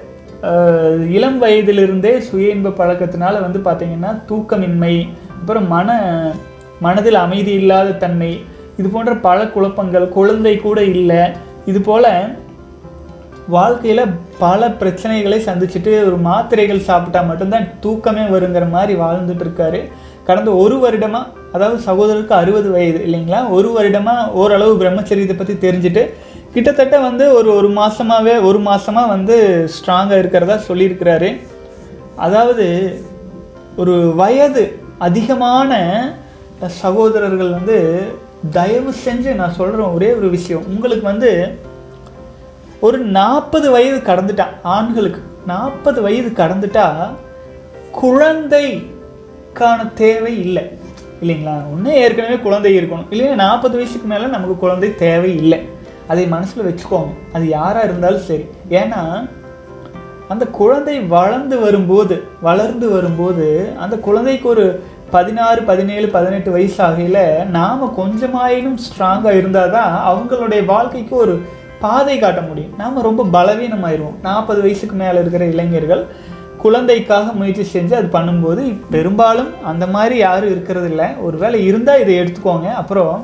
அஹ், இளம் வயதிலிருந்தே சுய இன்ப பழக்கத்தினால வந்து பார்த்தீங்கன்னா தூக்கமின்மை அப்புறம் மன மனதில் அமைதி இல்லாத தன்மை இது போன்ற பல குழப்பங்கள் குழந்தை கூட இல்லை இது போல் வாழ்க்கையில் பல பிரச்சனைகளை சந்திச்சுட்டு ஒரு மாத்திரைகள் சாப்பிட்டா மட்டும்தான் தூக்கமே வருங்கிற மாதிரி வாழ்ந்துட்டு இருக்காரு கடந்த ஒரு வருடமாக அதாவது சகோதரருக்கு அறுபது வயது இல்லைங்களா ஒரு வருடமாக ஓரளவு பிரம்மச்சரியத்தை பற்றி தெரிஞ்சுட்டு கிட்டத்தட்ட வந்து ஒரு ஒரு மாதமாகவே ஒரு மாதமாக வந்து ஸ்ட்ராங்காக இருக்கிறதா சொல்லியிருக்கிறாரு அதாவது ஒரு வயது அதிகமான சகோதரர்கள் வந்து தயவு செஞ்சு நான் சொல்கிற ஒரே ஒரு விஷயம் உங்களுக்கு வந்து ஒரு நாற்பது வயது கடந்துட்டான் ஆண்களுக்கு நாற்பது வயது கடந்துட்டா குழந்தைக்கான தேவை இல்லை இல்லைங்களா ஒன்று ஏற்கனவே குழந்தை இருக்கணும் இல்லையா நாற்பது வயசுக்கு மேலே நமக்கு குழந்தை தேவை இல்லை அதை மனசில் வச்சுக்கோங்க அது யாராக இருந்தாலும் சரி ஏன்னா அந்த குழந்தை வளர்ந்து வரும்போது வளர்ந்து வரும்போது அந்த குழந்தைக்கு ஒரு பதினாறு பதினேழு பதினெட்டு வயசு ஆகையில் நாம் கொஞ்சமாயினும் ஸ்ட்ராங்காக இருந்தால் தான் அவங்களுடைய வாழ்க்கைக்கு ஒரு பாதை காட்ட முடியும் நாம் ரொம்ப பலவீனமாயிருவோம் நாற்பது வயசுக்கு மேலே இருக்கிற இளைஞர்கள் குழந்தைக்காக முயற்சி செஞ்சு அது பண்ணும்போது பெரும்பாலும் அந்த மாதிரி யாரும் இருக்கிறது இல்லை ஒருவேளை இருந்தால் இதை எடுத்துக்கோங்க அப்புறம்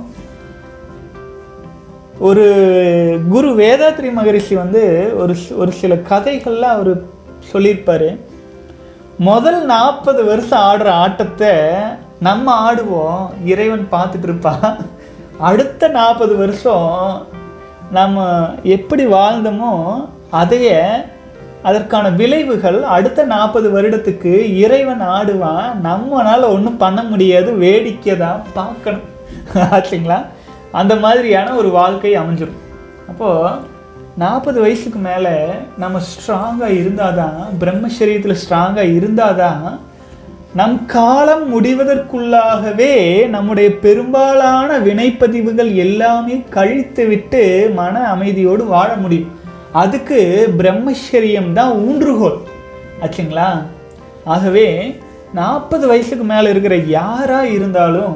ஒரு குரு வேதாத்ரி மகரிஷி வந்து ஒரு சி- ஒரு சில கதைகள்லாம் அவர் சொல்லியிருப்பாரு முதல் நாற்பது வருஷம் ஆடுற ஆட்டத்தை நம்ம ஆடுவோம் இறைவன் பார்த்துட்டு இருப்பான் அடுத்த நாற்பது வருஷம் நம்ம எப்படி வாழ்ந்தோமோ அதைய அதற்கான விளைவுகள் அடுத்த நாற்பது வருடத்துக்கு இறைவன் ஆடுவான் நம்மனால ஒன்றும் பண்ண முடியாது வேடிக்கை தான் பார்க்கணும் ஆச்சுங்களா அந்த மாதிரியான ஒரு வாழ்க்கை அமைஞ்சிரும் அப்போது நாற்பது வயசுக்கு மேலே நம்ம ஸ்ட்ராங்காக இருந்தால் தான் பிரம்மச்சரியத்தில் ஸ்ட்ராங்காக இருந்தால் தான் நம் காலம் முடிவதற்குள்ளாகவே நம்முடைய பெரும்பாலான வினைப்பதிவுகள் எல்லாமே கழித்து விட்டு மன அமைதியோடு வாழ முடியும் அதுக்கு பிரம்மச்சரியம் தான் ஊன்றுகோல் ஆச்சுங்களா ஆகவே நாற்பது வயசுக்கு மேலே இருக்கிற யாராக இருந்தாலும்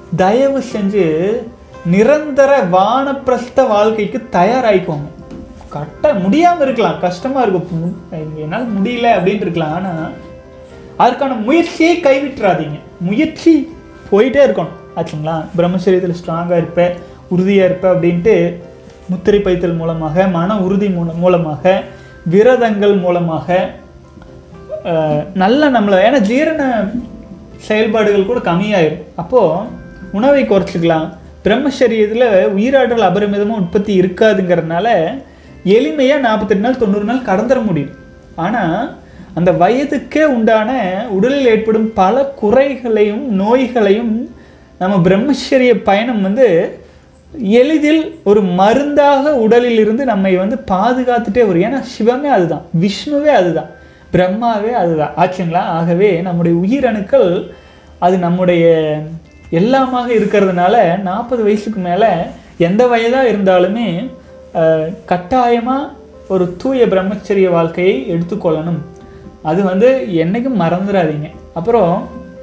தயவு செஞ்சு நிரந்தர வானப்பிரஸ்த வாழ்க்கைக்கு தயாராகிக்கோங்க கட்ட முடியாமல் இருக்கலாம் கஷ்டமாக இருக்கும் என்னால் முடியல அப்படின்னு இருக்கலாம் ஆனால் அதுக்கான முயற்சியை கைவிட்டுறாதீங்க முயற்சி போயிட்டே இருக்கணும் ஆச்சுங்களா பிரம்மச்சரியத்தில் ஸ்ட்ராங்காக இருப்பேன் உறுதியாக இருப்பேன் அப்படின்ட்டு முத்திரை பைத்தல் மூலமாக மன உறுதி மூல மூலமாக விரதங்கள் மூலமாக அஹ், நல்ல நம்மளை ஏன்னா ஜீரண செயல்பாடுகள் கூட கம்மியாயிரும் அப்போது உணவை குறைச்சிக்கலாம் பிரம்மச்சரியத்தில் உயிராற்றல் அபரிமிதமாக உற்பத்தி இருக்காதுங்கிறதுனால எளிமையாக நாற்பத்தெட்டு நாள் தொண்ணூறு நாள் கடந்துட முடியும் ஆனால் அந்த வயதுக்கே உண்டான உடலில் ஏற்படும் பல குறைகளையும் நோய்களையும் நம்ம பிரம்மச்சரிய பயணம் வந்து எளிதில் ஒரு மருந்தாக உடலில் இருந்து நம்மை வந்து பாதுகாத்துட்டே வரும் ஏன்னா சிவமே அதுதான் விஷ்ணுவே அதுதான் பிரம்மாவே அதுதான் ஆச்சுங்களா ஆகவே நம்முடைய உயிரணுக்கள் அது நம்முடைய எல்லாமாக இருக்கிறதுனால நாற்பது வயசுக்கு மேலே எந்த வயதாக இருந்தாலுமே கட்டாயமாக ஒரு தூய பிரம்மச்சரிய வாழ்க்கையை எடுத்துக்கொள்ளணும் அது வந்து என்னைக்கும் மறந்துடாதீங்க அப்புறம்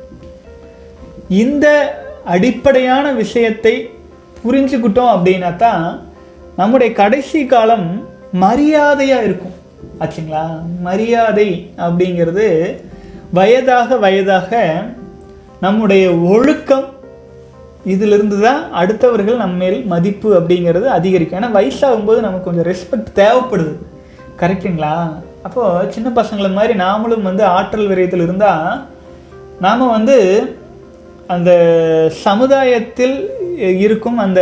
இந்த அடிப்படையான விஷயத்தை புரிஞ்சுக்கிட்டோம் அப்படின்னா தான் நம்முடைய கடைசி காலம் மரியாதையாக இருக்கும் ஆச்சுங்களா மரியாதை அப்படிங்கிறது வயதாக வயதாக நம்முடைய ஒழுக்கம் இதிலிருந்து தான் அடுத்தவர்கள் நம்ம மேல் மதிப்பு அப்படிங்கிறது அதிகரிக்கும் ஏன்னா வயசாகும்போது நமக்கு கொஞ்சம் ரெஸ்பெக்ட் தேவைப்படுது கரெக்டுங்களா அப்போது சின்ன பசங்களை மாதிரி நாமளும் வந்து ஆற்றல் விரயத்தில் இருந்தால் நாம் வந்து அந்த சமுதாயத்தில் இருக்கும் அந்த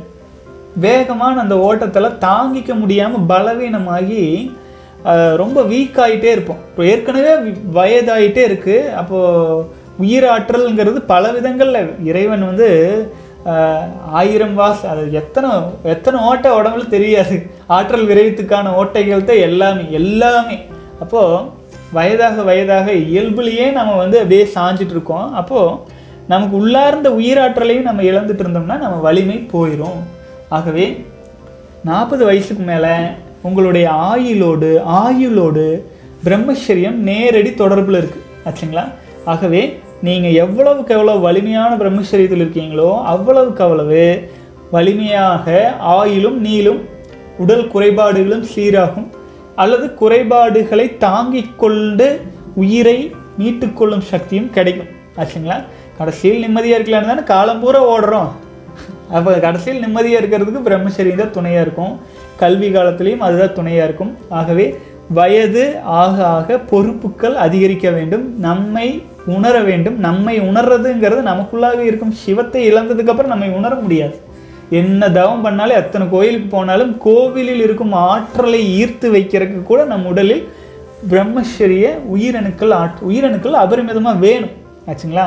வேகமான அந்த ஓட்டத்தில் தாங்கிக்க முடியாமல் பலவீனமாகி அஹ், ரொம்ப வீக் ஆகிட்டே இருப்போம் இப்போ ஏற்கனவே வி- வயதாயிட்டே இருக்குது அப்போது உயிராற்றல்ங்கிறது பல விதங்களில் இறைவன் வந்து அஹ், ஆயிரம் வாஸ் அது எத்தனை எத்தனை ஓட்டை உடம்புல தெரியாது ஆற்றல் விரைவுத்துக்கான ஓட்டைகள் தான் எல்லாமே எல்லாமே அப்போது வயதாக வயதாக இயல்புலேயே நம்ம வந்து அப்படியே சாஞ்சிட்டு இருக்கோம் அப்போது நமக்கு உள்ளார்ந்த உயிராற்றலையும் நம்ம இழந்துட்டு இருந்தோம்னா நம்ம வலிமை போயிடும் ஆகவே நாற்பது வயசுக்கு மேலே உங்களுடைய ஆயுளோடு ஆயுளோடு பிரம்மச்சரியம் நேரடி தொடர்பில் இருக்குது ஆச்சுங்களா ஆகவே நீங்கள் எவ்வளவுக்கு எவ்வளோ வலிமையான பிரம்மச்சரியத்தில் இருக்கீங்களோ அவ்வளவுக்கு அவ்வளவு வலிமையாக ஆயிலும் நீளும் உடல் குறைபாடுகளும் சீராகும் அல்லது குறைபாடுகளை தாங்கிக் கொண்டு உயிரை மீட்டுக்கொள்ளும் சக்தியும் கிடைக்கும் ஆச்சுங்களா கடைசியில் நிம்மதியாக இருக்கலான்னு தானே காலம் பூரா ஓடுறோம் அப்போ கடைசியில் நிம்மதியாக இருக்கிறதுக்கு பிரம்மச்சரியம் தான் துணையாக இருக்கும் கல்வி காலத்துலேயும் அதுதான் துணையாக இருக்கும் ஆகவே வயது ஆக ஆக பொறுப்புகள் அதிகரிக்க வேண்டும் நம்மை உணர வேண்டும் நம்மை உணர்றதுங்கிறது நமக்குள்ளாக இருக்கும் சிவத்தை இழந்ததுக்கப்புறம் நம்மை உணர முடியாது என்ன தவம் பண்ணாலும் எத்தனை கோயிலுக்கு போனாலும் கோவிலில் இருக்கும் ஆற்றலை ஈர்த்து வைக்கிறதுக்கு கூட நம் உடலில் பிரம்மச்சரிய உயிரணுக்கள் ஆட் உயிரணுக்கள் அபரிமிதமாக வேணும் ஆச்சுங்களா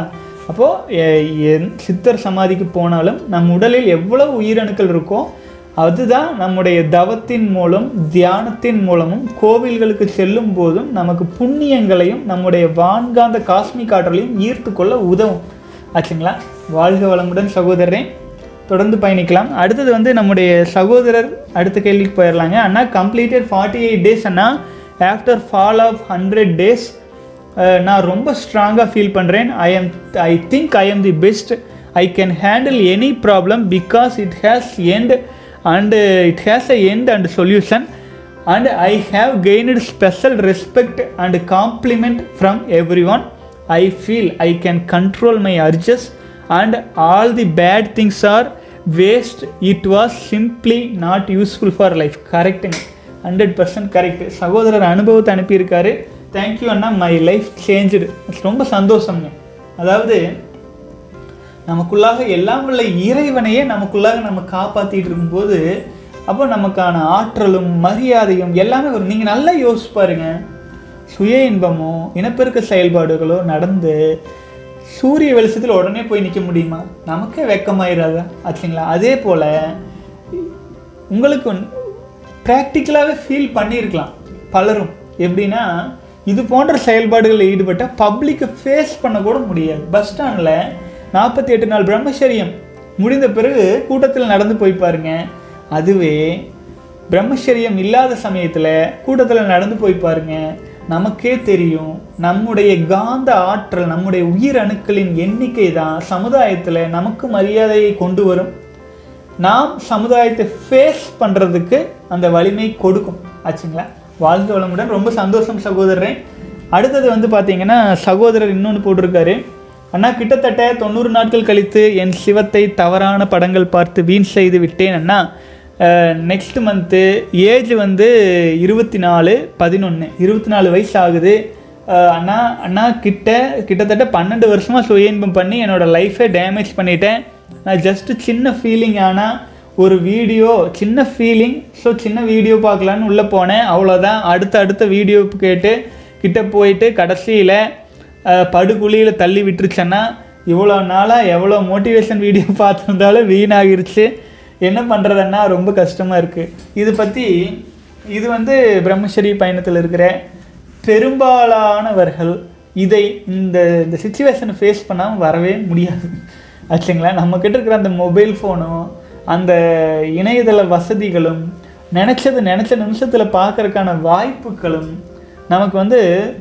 அப்போது சித்தர் சமாதிக்கு போனாலும் நம் உடலில் எவ்வளவு உயிரணுக்கள் இருக்கோ அதுதான் நம்முடைய தவத்தின் மூலம் தியானத்தின் மூலமும் கோவில்களுக்கு செல்லும் போதும் நமக்கு புண்ணியங்களையும் நம்முடைய வான்காந்த காஸ்மிக் ஆற்றலையும் ஈர்த்து கொள்ள உதவும் ஆச்சுங்களா வாழ்க வளமுடன் சகோதரரே தொடர்ந்து பயணிக்கலாம் அடுத்தது வந்து நம்முடைய சகோதரர் அடுத்த கேள்விக்கு போயிடலாங்க அண்ணா கம்ப்ளீட்டட் ஃபார்ட்டி எயிட் டேஸ் அண்ணா after fall of hundred days நான் ரொம்ப ஸ்ட்ராங்காக ஃபீல் பண்ணுறேன் I am I think I am the best I can handle any problem because it has end and it has a end and solution and I have gained special respect and compliment from every one I feel I can control my urges and all the bad things are waste it was simply not useful for life கரெக்டுங்க hundred percent correct சகோதரர் அனுபவத்தை அனுப்பியிருக்காரு thank you அண்ணா my life change ரொம்ப சந்தோஷம்ங்க அதாவது நமக்குள்ளாக எல்லாம் உள்ள இறைவனையே நமக்குள்ளாக நம்ம காப்பாற்றிட்டு இருக்கும்போது அப்போ நமக்கான ஆற்றலும் மரியாதையும் எல்லாமே வரும் நீங்கள் நல்லா யோசிச்சு பாருங்க சுய இன்பமோ இனப்பெருக்க செயல்பாடுகளோ நடந்து சூரிய வெளிச்சத்தில் உடனே போய் நிற்க முடியுமா நமக்கே வெக்கமாயிராதா ஆச்சுங்களா அதே போல் உங்களுக்கு ப்ராக்டிக்கலாகவே ஃபீல் பண்ணியிருக்கலாம் பலரும் எப்படின்னா இது போன்ற செயல்பாடுகளில் ஈடுபட்ட பப்ளிக்கை ஃபேஸ் பண்ண கூட முடியாது பஸ் ஸ்டாண்டில் நாற்பத்தி எட்டு நாள் பிரம்மச்சரியம் முடிந்த பிறகு கூட்டத்தில் நடந்து போய் பாருங்க அதுவே பிரம்மச்சரியம் இல்லாத சமயத்தில் கூட்டத்தில் நடந்து போய் பாருங்க நமக்கே தெரியும் நம்முடைய காந்த ஆற்றல் நம்முடைய உயிர் அணுக்களின் எண்ணிக்கை தான் சமுதாயத்தில் நமக்கு மரியாதையை கொண்டு வரும் நாம் சமுதாயத்தை ஃபேஸ் பண்ணுறதுக்கு அந்த வலிமை கொடுக்கும் ஆச்சுங்களா வாழ்க வளமுடன் ரொம்ப சந்தோஷம் சகோதரரே அடுத்தது வந்து பார்த்தீங்கன்னா சகோதரர் இன்னொன்று போட்டிருக்காரு அண்ணா கிட்டத்தட்ட தொண்ணூறு நாட்கள் கழித்து என் சிவத்தை தவறான படங்கள் பார்த்து வீண் செய்து விட்டேன் அண்ணா நெக்ஸ்ட் மந்த்து ஏஜ் வந்து இருபத்தி நாலு பதினொன்று இருபத்தி நாலு வயசு ஆகுது அஹ் அண்ணா அண்ணா கிட்ட கிட்டத்தட்ட பன்னெண்டு வருஷமாக சுய இன்பம் பண்ணி என்னோட லைஃபை டேமேஜ் பண்ணிட்டேன் நான் ஜஸ்ட்டு சின்ன ஃபீலிங் ஆனால் ஒரு வீடியோ சின்ன ஃபீலிங் ஸோ சின்ன வீடியோ பார்க்கலான்னு உள்ளே போனேன் அவ்வளோதான் அடுத்த அடுத்த வீடியோ கேட்டு கிட்ட போயிட்டு கடைசியில் படுகுழியில் தள்ளி விட்டுருச்சேன்னா இவ்வளோ நாளாக எவ்வளோ மோட்டிவேஷன் வீடியோ பார்த்துருந்தாலும் வீணாகிருச்சு என்ன பண்ணுறதுன்னா ரொம்ப கஷ்டமாக இருக்குது இது பற்றி இது வந்து பிரம்மச்சரி பயணத்தில் இருக்கிற பெரும்பாலானவர்கள் இதை இந்த இந்த சுச்சுவேஷனை ஃபேஸ் பண்ணாமல் வரவே முடியாது ஆச்சுங்களா நம்மக்கிட்ட இருக்கிற அந்த மொபைல் ஃபோனும் அந்த இணையதள வசதிகளும் நினச்சது நினச்ச நிமிஷத்தில் பார்க்கறதுக்கான வாய்ப்புகளும் நமக்கு வந்து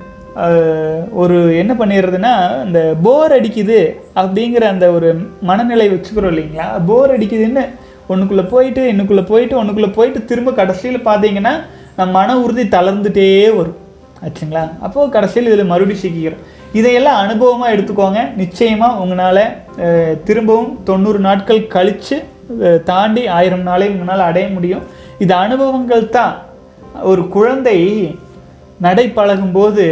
அஹ், ஒரு என்ன பண்ணிடுறதுன்னா இந்த போர் அடிக்குது அப்படிங்கிற அந்த ஒரு மனநிலை வச்சுக்கிறோம் இல்லைங்களா போர் அடிக்குதுன்னு ஒன்றுக்குள்ளே போயிட்டு இன்னுக்குள்ளே போயிட்டு ஒன்றுக்குள்ளே போயிட்டு திரும்ப கடைசியில் பார்த்தீங்கன்னா நம்ம மன உறுதி தளர்ந்துட்டே வரும் ஆச்சுங்களா அப்போது கடைசியில் இதில் மறுபடியும் சிக்கிக்கிறோம் இதையெல்லாம் அனுபவமாக எடுத்துக்கோங்க நிச்சயமாக உங்களால் திரும்பவும் தொண்ணூறு நாட்கள் கழித்து தாண்டி ஆயிரம் நாளை உங்களால் அடைய முடியும் இது அனுபவங்கள் தான் ஒரு குழந்தை நடை பழகும்போது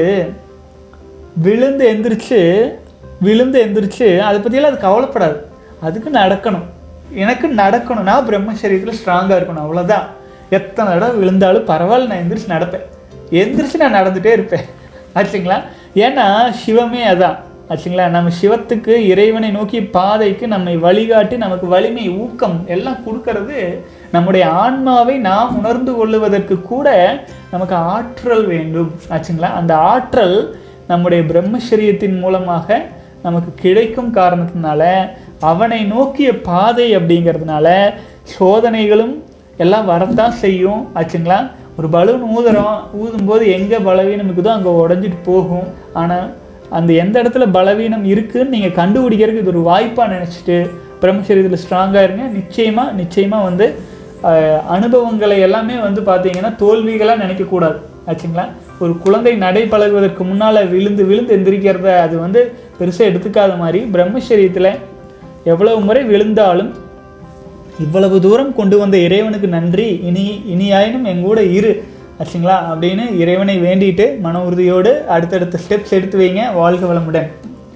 விழுந்து எந்திரிச்சு விழுந்து எந்திரிச்சு அதை பற்றியெல்லாம் அது கவலைப்படாது அதுக்கு நடக்கணும் எனக்கு நடக்கணும் நான் பிரம்மச்சரியத்தில் ஸ்ட்ராங்காக இருக்கணும் அவ்வளோதான் எத்தனை தடவை விழுந்தாலும் பரவாயில்ல நான் எந்திரிச்சு நடப்பேன் எந்திரிச்சு நான் நடந்துகிட்டே இருப்பேன் ஆச்சுங்களா ஏன்னா சிவமே அதான் ஆச்சுங்களா நம்ம சிவத்துக்கு இறைவனை நோக்கிய பாதைக்கு நம்மை வழிகாட்டி நமக்கு வலிமை ஊக்கம் எல்லாம் கொடுக்கறது நம்முடைய ஆன்மாவை நாம் உணர்ந்து கொள்ளுவதற்கு கூட நமக்கு ஆற்றல் வேண்டும் ஆச்சுங்களா அந்த ஆற்றல் நம்முடைய பிரம்மச்சரியத்தின் மூலமாக நமக்கு கிடைக்கும் காரணத்தினால அவனை நோக்கிய பாதை அப்படிங்கிறதுனால சோதனைகளும் எல்லாம் வரத்தான் செய்யும் ஆச்சுங்களா ஒரு பலூன் ஊதுறோம் ஊதும்போது எங்கே பலவீனம் இருக்குதோ அங்கே உடஞ்சிட்டு போகும் ஆனால் அந்த எந்த இடத்துல பலவீனம் இருக்குன்னு நீங்கள் கண்டுபிடிக்கிறதுக்கு இது ஒரு வாய்ப்பாக நினச்சிட்டு பிரம்மச்சரியத்தில் ஸ்ட்ராங்காக இருங்க நிச்சயமாக நிச்சயமாக வந்து அஹ், அனுபவங்களை எல்லாமே வந்து பார்த்தீங்கன்னா தோல்விகளாக நினைக்கக்கூடாது ஆச்சுங்களா ஒரு குழந்தை நடை பழகுவதற்கு முன்னால் விழுந்து விழுந்து எந்திரிக்கிறத அது வந்து பெருசாக எடுத்துக்காத மாதிரி பிரம்மச்சரியத்தில் எவ்வளவு முறை விழுந்தாலும் இவ்வளவு தூரம் கொண்டு வந்த இறைவனுக்கு நன்றி இனி இனியாயினும் என் கூட இரு ஆச்சுங்களா அப்படின்னு இறைவனை வேண்டிட்டு மன உறுதியோடு அடுத்தடுத்த ஸ்டெப்ஸ் எடுத்து வைங்க வாழ்க வளமுடன்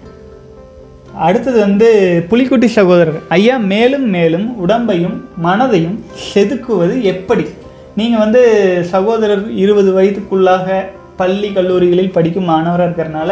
அடுத்தது வந்து புலிக்குட்டி சகோதரர் ஐயா மேலும் மேலும் உடம்பையும் மனதையும் செதுக்குவது எப்படி நீங்கள் வந்து சகோதரர் இருபது வயதுக்குள்ளாக பள்ளி கல்லூரிகளில் படிக்கும் மாணவராக இருக்கிறனால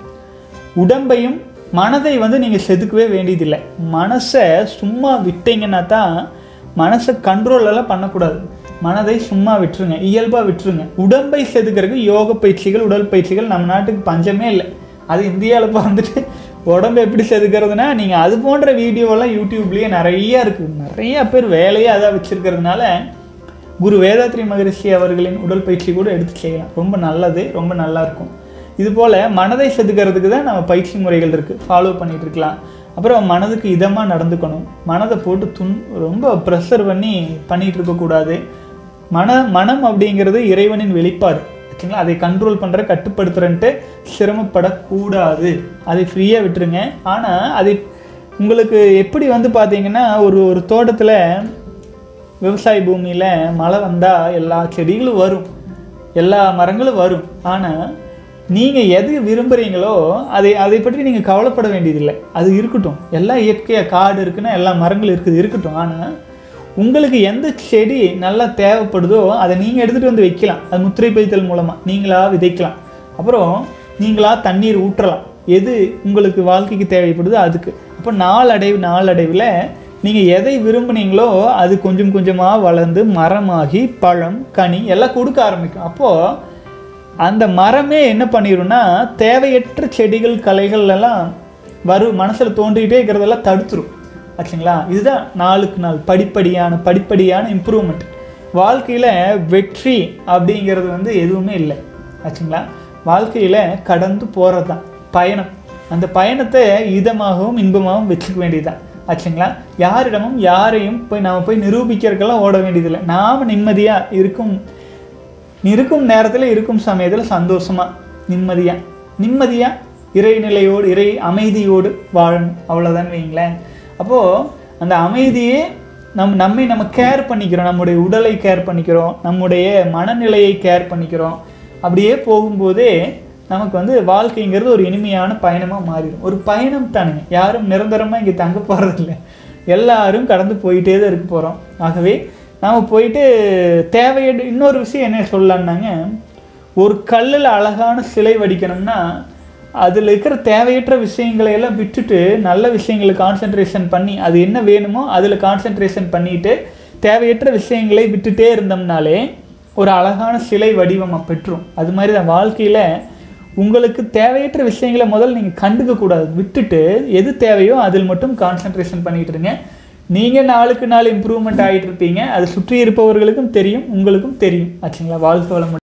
உடம்பையும் மனதை வந்து நீங்கள் செதுக்கவே வேண்டியதில்லை மனசை சும்மா விட்டீங்கன்னா தான் மனசை கண்ட்ரோல் எல்லாம் பண்ணக்கூடாது மனதை சும்மா விட்டுருங்க இயல்பாக விட்டுருங்க உடம்பை செதுக்கிறதுக்கு யோக பயிற்சிகள் உடல் பயிற்சிகள் நம்ம நாட்டுக்கு பஞ்சமே இல்லை அது இந்தியாவில் வந்துட்டு உடம்பு எப்படி செதுக்கிறதுனா நீங்கள் அது போன்ற வீடியோவெல்லாம் யூடியூப்லேயே நிறைய இருக்குது நிறைய பேர் வேலையே அதான் வச்சுருக்கிறதுனால குரு வேதாத்ரி மகரிஷி அவர்களின் உடற்பயிற்சி கூட எடுத்து செய்யலாம் ரொம்ப நல்லது ரொம்ப நல்லா இருக்கும் இது போல் மனதை செதுக்கிறதுக்கு தான் நம்ம பயிற்சி முறைகள் இருக்குது ஃபாலோ பண்ணிட்டு இருக்கலாம் அப்புறம் மனதுக்கு இதமாக நடந்துக்கணும் மனதை போட்டு துன் ரொம்ப ப்ரெஷர் பண்ணி பண்ணிகிட்டு இருக்கக்கூடாது மன மனம் அப்படிங்கிறது இறைவனின் வெளிப்பாடு ஆச்சுங்களா அதை கண்ட்ரோல் பண்ணுற கட்டுப்படுத்துறன்ட்டு சிரமப்படக்கூடாது அதை ஃப்ரீயாக விட்டுருங்க ஆனால் அதை உங்களுக்கு எப்படி வந்து பார்த்தீங்கன்னா ஒரு ஒரு தோட்டத்தில் விவசாய பூமியில் மழை வந்தால் எல்லா செடிகளும் வரும் எல்லா மரங்களும் வரும் ஆனால் நீங்கள் எது விரும்புகிறீங்களோ அதை அதை பற்றி நீங்கள் கவலைப்பட வேண்டியதில்லை அது இருக்கட்டும் எல்லாம் இயற்கையாக காடு இருக்குன்னா எல்லா மரங்களும் இருக்குது இருக்கட்டும் ஆனால் உங்களுக்கு எந்த செடி நல்லா தேவைப்படுதோ அதை நீங்கள் எடுத்துகிட்டு வந்து வைக்கலாம் அது முத்திரை பதித்தல் மூலமாக நீங்களா விதைக்கலாம் அப்புறம் நீங்களா தண்ணீர் ஊற்றலாம் எது உங்களுக்கு வாழ்க்கைக்கு தேவைப்படுதோ அதுக்கு அப்போ நாளடைவு நாளடைவில் நீங்கள் எதை விரும்புனீங்களோ அது கொஞ்சம் கொஞ்சமாக வளர்ந்து மரமாகி பழம் கனி எல்லாம் கொடுக்க ஆரம்பிக்கும் அப்போது அந்த மரமே என்ன பண்ணிடும்னா தேவையற்ற செடிகள் கலைகள் எல்லாம் வரும் மனசில் தோன்றிக்கிட்டே இருக்கிறதெல்லாம் தடுத்துரும் ஆச்சுங்களா இதுதான் நாளுக்கு நாள் படிப்படியான படிப்படியான இம்ப்ரூவ்மெண்ட் வாழ்க்கையில் வெற்றி அப்படிங்கிறது வந்து எதுவுமே இல்லை ஆச்சுங்களா வாழ்க்கையில் கடந்து போகிறது தான் பயணம் அந்த பயணத்தை இதமாகவும் இன்பமாகவும் வச்சுக்க வேண்டியதுதான் ஆச்சுங்களா யாரிடமும் யாரையும் போய் நாம் போய் நிரூபிக்கிறதுக்கெல்லாம் ஓட வேண்டியதில்லை நாம் நிம்மதியாக இருக்கும் இருக்கும் நேரத்தில் இருக்கும் சமயத்தில் சந்தோஷமாக நிம்மதியாக நிம்மதியாக இறைநிலையோடு இறை அமைதியோடு வாழணும் அவ்வளோதான் வைங்களேன் அப்போது அந்த அமைதியே நம் நம்மை நம்ம கேர் பண்ணிக்கிறோம் நம்முடைய உடலை கேர் பண்ணிக்கிறோம் நம்முடைய மனநிலையை கேர் பண்ணிக்கிறோம் அப்படியே போகும்போதே நமக்கு வந்து வாழ்க்கைங்கிறது ஒரு இனிமையான பயணமாக மாறிடும் ஒரு பயணம் தானுங்க யாரும் நிரந்தரமாக இங்கே தங்க போகிறதில்ல எல்லாரும் கடந்து போயிட்டே தான் இருக்க போகிறோம் ஆகவே நாம் போயிட்டு தேவையற்ற இன்னொரு விஷயம் என்ன சொல்லலான்னாங்க ஒரு கல்லில் அழகான சிலை வடிக்கணும்னா அதில் இருக்கிற தேவையற்ற விஷயங்களை எல்லாம் விட்டுட்டு நல்ல விஷயங்களை கான்சென்ட்ரேஷன் பண்ணி அது என்ன வேணுமோ அதில் கான்சென்ட்ரேஷன் பண்ணிட்டு தேவையற்ற விஷயங்களை விட்டுட்டே இருந்தோம்னாலே ஒரு அழகான சிலை வடிவம் பெற்றும் அது மாதிரி தான் வாழ்க்கையில் உங்களுக்கு தேவையற்ற விஷயங்களை முதல்ல நீங்கள் கண்டுக்க கூடாது விட்டுட்டு எது தேவையோ அதில் மட்டும் கான்சென்ட்ரேஷன் பண்ணிட்டு இருங்க நீங்கள் நாளுக்கு நாள் இம்ப்ரூவ்மெண்ட் ஆகிட்டு இருப்பீங்க அது சுற்றி இருப்பவர்களுக்கும் தெரியும் உங்களுக்கும் தெரியும் ஆச்சுங்களா வாழ்க்கை வளம்